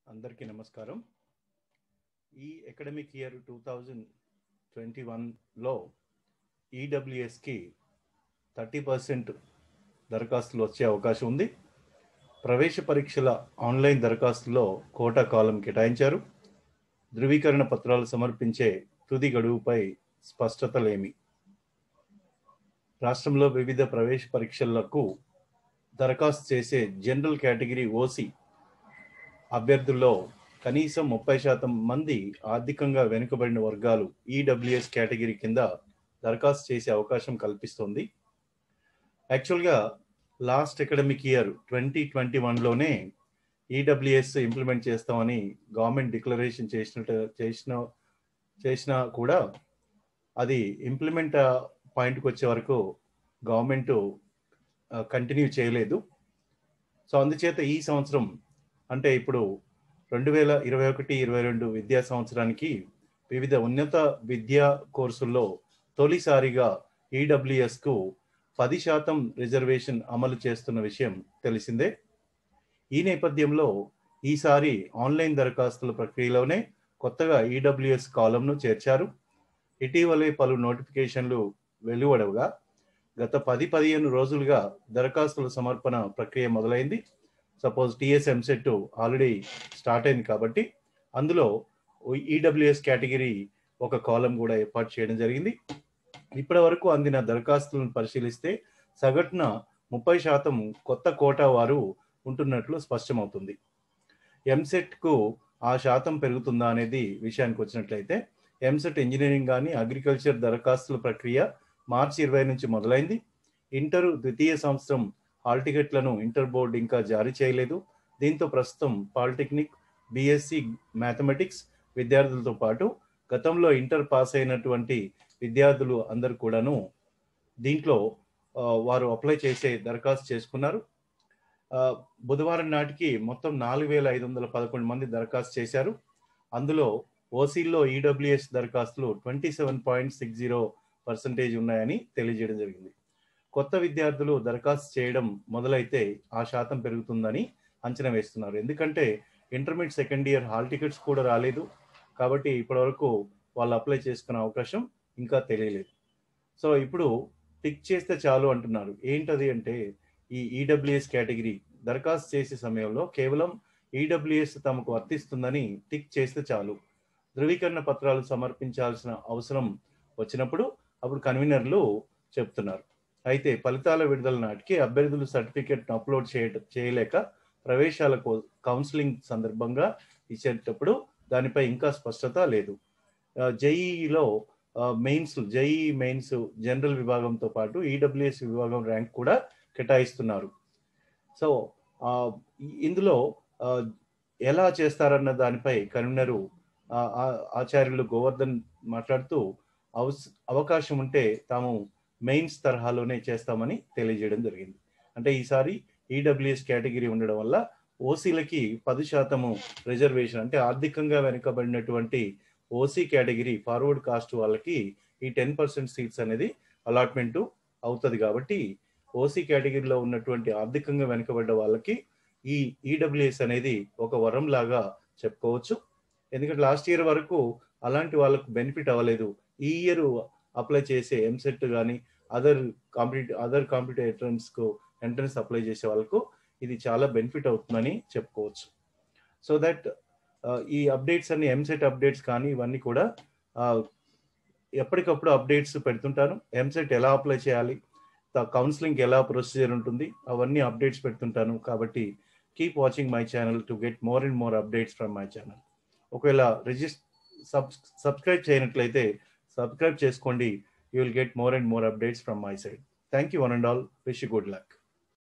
అందరికీ నమస్కారం ఈ academic year two thousand twenty వన్లో ఈడబ్ల్యూఎస్కి థర్టీ పర్సెంట్ దరఖాస్తులు వచ్చే అవకాశం ఉంది ప్రవేశ పరీక్షల ఆన్లైన్ దరఖాస్తులో కోటా కాలం కేటాయించారు ధృవీకరణ పత్రాలు సమర్పించే తుది గడువుపై స్పష్టత లేమి రాష్ట్రంలో వివిధ ప్రవేశ పరీక్షలకు దరఖాస్తు చేసే జనరల్ కేటగిరీ ఓసీ అభ్యర్థుల్లో కనీసం ముప్పై శాతం మంది ఆర్థికంగా వెనుకబడిన వర్గాలు ఈడబ్ల్యూఎస్ కేటగిరీ కింద దరఖాస్తు చేసే అవకాశం కల్పిస్తోంది యాక్చువల్గా last academic year twenty twenty వన్లోనే ఈడబ్ల్యూఎస్ ఇంప్లిమెంట్ చేస్తామని గవర్నమెంట్ డిక్లరేషన్ చేసినట్టు చేసిన చేసినా కూడా అది ఇంప్లిమెంట్ పాయింట్కి వచ్చే వరకు గవర్నమెంట్ కంటిన్యూ చేయలేదు సో అందుచేత ఈ సంవత్సరం అంటే ఇప్పుడు రెండు వేల ఇరవై ఒకటి ఇరవై రెండు విద్యా సంవత్సరానికి వివిధ ఉన్నత విద్యా కోర్సుల్లో తొలిసారిగా ఈడబ్ల్యూఎస్కు పది శాతం రిజర్వేషన్ అమలు చేస్తున్న విషయం తెలిసిందే ఈ నేపథ్యంలో ఈసారి ఆన్లైన్ దరఖాస్తుల ప్రక్రియలోనే కొత్తగా ఈడబ్ల్యూఎస్ కాలంను చేర్చారు ఇటీవలే పలు నోటిఫికేషన్లు వెలువడగా గత పది పదిహేను రోజులుగా దరఖాస్తుల సమర్పణ ప్రక్రియ మొదలైంది suppose TS EAMCET already start అయింది కాబట్టి అందులో ఈడబ్ల్యూఎస్ కేటగిరీ ఒక కాలం కూడా ఏర్పాటు చేయడం జరిగింది ఇప్పటి వరకు అందిన దరఖాస్తులను పరిశీలిస్తే సగటున ముప్పై శాతం కొత్త కోటా వారు ఉంటున్నట్లు స్పష్టమవుతుంది ఎంసెట్కు ఆ శాతం పెరుగుతుందా అనేది విషయానికి వచ్చినట్లయితే ఎంసెట్ ఇంజనీరింగ్ కానీ అగ్రికల్చర్ దరఖాస్తుల ప్రక్రియ మార్చి ఇరవై నుంచి మొదలైంది ఇంటర్ ద్వితీయ సంవత్సరం హాల్ టికెట్లను ఇంటర్ బోర్డు ఇంకా జారీ చేయలేదు దీంతో ప్రస్తుతం పాలిటెక్నిక్ బిఎస్సి మ్యాథమెటిక్స్ విద్యార్థులతో పాటు గతంలో ఇంటర్ పాస్ అయినటువంటి విద్యార్థులు అందరు కూడాను దీంట్లో వారు అప్లై చేసే దరఖాస్తు చేసుకున్నారు బుధవారం నాటికి మొత్తం నాలుగు వేల ఐదు వందల పదకొండు మంది దరఖాస్తు చేశారు అందులో ఓసీల్లో ఈడబ్ల్యూఎస్ దరఖాస్తులు twenty seven point six zero percentage ఉన్నాయని తెలియజేయడం జరిగింది కొత్త విద్యార్థులు దరఖాస్తు చేయడం మొదలైతే ఆ శాతం పెరుగుతుందని అంచనా వేస్తున్నారు ఎందుకంటే intermediate second year hall tickets కూడా రాలేదు కాబట్టి ఇప్పటివరకు వాళ్ళు అప్లై చేసుకునే అవకాశం ఇంకా తెలియలేదు సో ఇప్పుడు టిక్ చేస్తే చాలు అంటున్నారు ఏంటది అంటే ఈ ఈడబ్ల్యూఎస్ కేటగిరీ దరఖాస్తు చేసే సమయంలో కేవలం ఈడబ్ల్యూఎస్ తమకు వర్తిస్తుందని టిక్ చేస్తే చాలు ధృవీకరణ పత్రాలు సమర్పించాల్సిన అవసరం వచ్చినప్పుడు అప్పుడు కన్వీనర్లు చెప్తున్నారు అయితే ఫలితాల విడుదల నాటికి అభ్యర్థులు సర్టిఫికేట్ను అప్లోడ్ చేయ చేయలేక ప్రవేశాలకు కౌన్సిలింగ్ సందర్భంగా ఇచ్చేటప్పుడు దానిపై ఇంకా స్పష్టత లేదు జేఈలో మెయిన్స్ జేఈ మెయిన్స్ జనరల్ విభాగంతో పాటు ఈడబ్ల్యూఎస్ విభాగం ర్యాంక్ కూడా కేటాయిస్తున్నారు సో ఇందులో ఎలా చేస్తారన్న దానిపై కన్వీనరు ఆచార్యులు గోవర్ధన్ మాట్లాడుతూ అవకాశం ఉంటే తాము మెయిన్స్ తరహాలోనే చేస్తామని తెలియజేయడం జరిగింది అంటే ఈసారి ఈడబ్ల్యూఎస్ కేటగిరీ ఉండడం వల్ల ఓసీలకి పది శాతము రిజర్వేషన్ అంటే ఆర్థికంగా వెనుకబడినటువంటి ఓసీ కేటగిరీ ఫార్వర్డ్ కాస్ట్ వాళ్ళకి ఈ టెన్ పర్సెంట్ సీట్స్ అనేది అలాట్మెంట్ అవుతుంది కాబట్టి ఓసీ కేటగిరీలో ఉన్నటువంటి ఆర్థికంగా వెనుకబడ్డ వాళ్ళకి ఈ ఈడబ్ల్యూఎస్ అనేది ఒక వరం లాగా చెప్పుకోవచ్చు ఎందుకంటే లాస్ట్ ఇయర్ వరకు అలాంటి వాళ్ళకు బెనిఫిట్ అవ్వలేదు ఈ ఇయర్ అప్లై చేసే ఎంసెట్ కానీ అదర్ కాంపిటీ అదర్ కాంపిటేటివ్ ఎంట్రన్స్కు ఎంట్రన్స్ అప్లై చేసే వాళ్ళకు ఇది చాలా బెనిఫిట్ అవుతుందని చెప్పుకోవచ్చు సో దట్ ఈ అప్డేట్స్ అన్ని ఎంసెట్ అప్డేట్స్ కానీ ఇవన్నీ కూడా ఎప్పటికప్పుడు అప్డేట్స్ పెడుతుంటాను ఎంసెట్ ఎలా అప్లై చేయాలి కౌన్సిలింగ్ ఎలా ప్రొసీజర్ ఉంటుంది అవన్నీ అప్డేట్స్ పెడుతుంటాను కాబట్టి keep watching my channel to get more and more updates from my channel ఒకవేళ రిజిస్ సబ్ సబ్స్క్రైబ్ చేయనట్లయితే సబ్స్క్రైబ్ చేసుకోండి you will get more and more updates from my side thank you one and all wish good luck